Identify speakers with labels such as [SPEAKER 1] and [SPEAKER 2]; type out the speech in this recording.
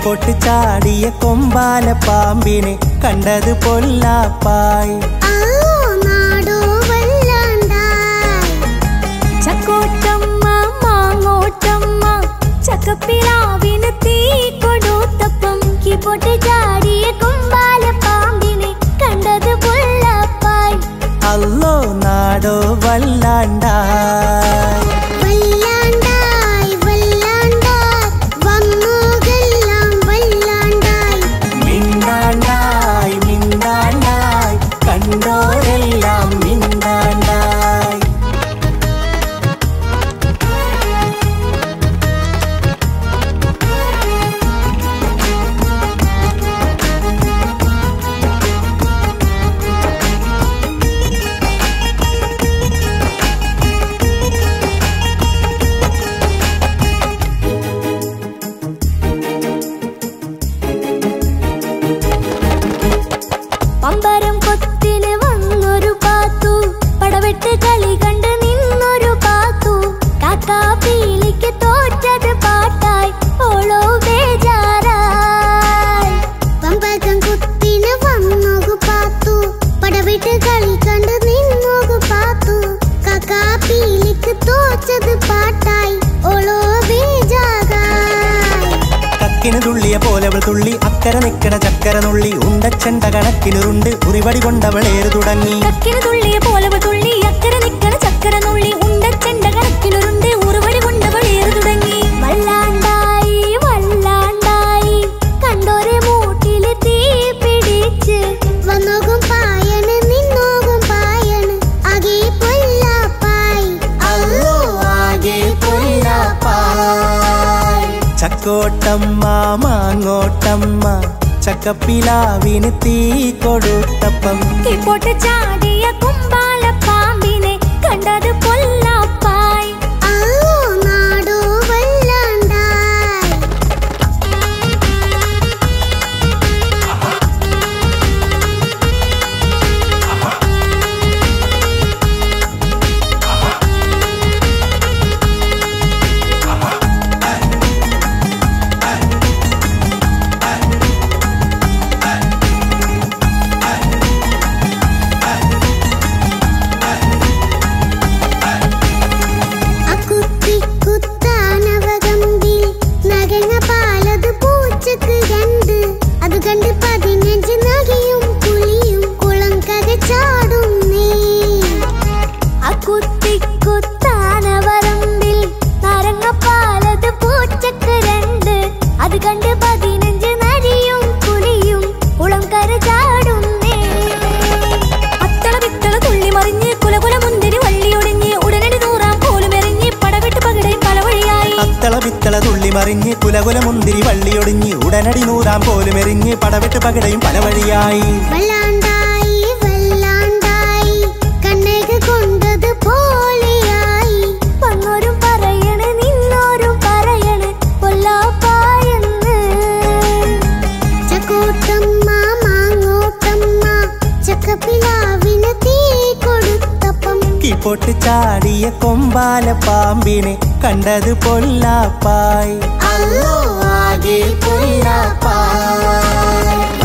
[SPEAKER 1] പൊട്ടി ചാടിയ കൊമ്പാല പാമ്പിനെ കണ്ടത് പൊല്ലാപ്പായി
[SPEAKER 2] ആ നാടോ വല്ലാണ്ടായി
[SPEAKER 3] ചക്കോട്ടമ്മ മാങ്ങോട്ടമ്മ ചക്കപ്പിലാവിന് തീ കൊടുത്തപ്പം കീപ്പോട്ട് ചാടിയ കൊമ്പാല പാമ്പിനെ കണ്ടത് പുള്ളപ്പായി
[SPEAKER 1] അല്ലോ നാടോ വല്ലാണ്ടായി
[SPEAKER 2] വല്ലാണ്ടായി വല്ലാണ്ടായി വന്നോകെല്ലാം വല്ലാണ്ടായി
[SPEAKER 1] മിണ്ടാണ്ടായി മിണ്ടാണ്ടായി കണ്ടോരെല്ലാം മിണ്ടാണ്ടായി
[SPEAKER 3] പമ്പരം കൊത്തിന് വന്നൊരു പാത്തു പടവെട്ട് കളി കണ്ട് നിന്നൊരു പാത്തു കാക്കാ പീലിക്ക് തോറ്റത് പാട്ടായി ഓളോ ബേജാറായി
[SPEAKER 2] പമ്പകം കുത്തിന് വന്നോകു പാത്തു പടവിട്ട് കളി കണ്ട് നിന്നോകു പാത്തു കാക്കാ പീലിക്ക് തോച്ചത് പാട്ടായി ഓളോ ബേജാറായി
[SPEAKER 1] കക്കിന് തുള്ളിയ പോലെ അവൾ തുള്ളി അക്കര നിക്കട ചക്കര നുള്ളി ഉണ്ടച്ചണ്ട കണക്കിനുരുണ്ട് ഉറിവടി കൊണ്ടവളേറ് തുടങ്ങി
[SPEAKER 3] കക്കിന് തുള്ളിയ പോലെ തുള്ളി അക്കരെ നിക്കണ ചക്കര നുള്ളി ഉണ്ടച്ചെണ്ട കണക്കിലുരുണ്ട് ഉറുവടി കൊണ്ടവൾ ഏറ് തുടങ്ങി വല്ലാണ്ടായി വല്ലാണ്ടായി കണ്ടോരെ മൂട്ടില് തീ പിടിച്ച്
[SPEAKER 2] വന്നോകും പായണ് നിന്നോകും പായണ് ആകെ പൊല്ലാപ്പായി
[SPEAKER 1] അല്ലോ ആകെ പൊല്ലാപ്പായി. ചക്കോട്ടമ്മ മാങ്ങോട്ടമ്മ ചക്കപ്പിലാവിന് തീ കൊടുത്തപ്പം
[SPEAKER 3] കിപ്പോട്ട് ചാടിയ കുമ്പാല പാമ്പിനെ കണ്ടത് പൊല്ലാപ്പായി
[SPEAKER 2] അല്ലോ നാടോ വല്ലാണ്ടായി അക്കുത്തി കുത്താനവകമ്പിൽ നരങ്ങ പാലത് പൂച്ചക്ക് രണ്ട് അത് കണ്ട് പതിനഞ്ച് നഗയും പുലിയും കുളങ്കര ചാടും നീ
[SPEAKER 3] അക്കുത്തിക്കുത്താനവരമ്പിൽ നാരങ്ങപ്പാലത് പൂച്ചക്ക് രണ്ട് അത് കണ്ട് പതിനഞ്ച് നരിയും പുലിയും കുളം കര ചാടുന്നേ അത്തള വിത്തള തുള്ളി മറിഞ്ഞ് കുലകുല മുന്തിരി വള്ളിയൊടിഞ്ഞ് ഉടനടി നൂറാം പോലും എറിഞ്ഞ് പടവിട്ട് പകിടയും പല വഴിയായി
[SPEAKER 1] അത്തള പിത്തള തുള്ളി മറിഞ്ഞ് കുലകുല മുന്തിരി വള്ളിയൊടിഞ്ഞ് ഉടനടി നൂറാം പോലും എറിഞ്ഞ് പടവിട്ട് പകിടയും പല വഴിയായി
[SPEAKER 2] വല്ലാണ്ടായി വല്ലാണ്ടായി കണ്ണേക്ക് കൊണ്ടത് പോലെയായി
[SPEAKER 3] വന്നോരും പറയണ് നിന്നോരും പറയണ് കൊല്ലാപ്പായെന്ന്
[SPEAKER 2] ചക്കോട്ടമ്മ മാങ്ങോട്ടമ്മ ചക്കപ്പിലാവിന് തീ കൊടുത്തപ്പം
[SPEAKER 1] കിപ്പൊട്ട് ചാടിയ കൊമ്പാല പാമ്പിനെ കണ്ടത് പൊല്ലാപ്പായി
[SPEAKER 2] അല്ലോ ആകെ പൊല്ലാപ്പായി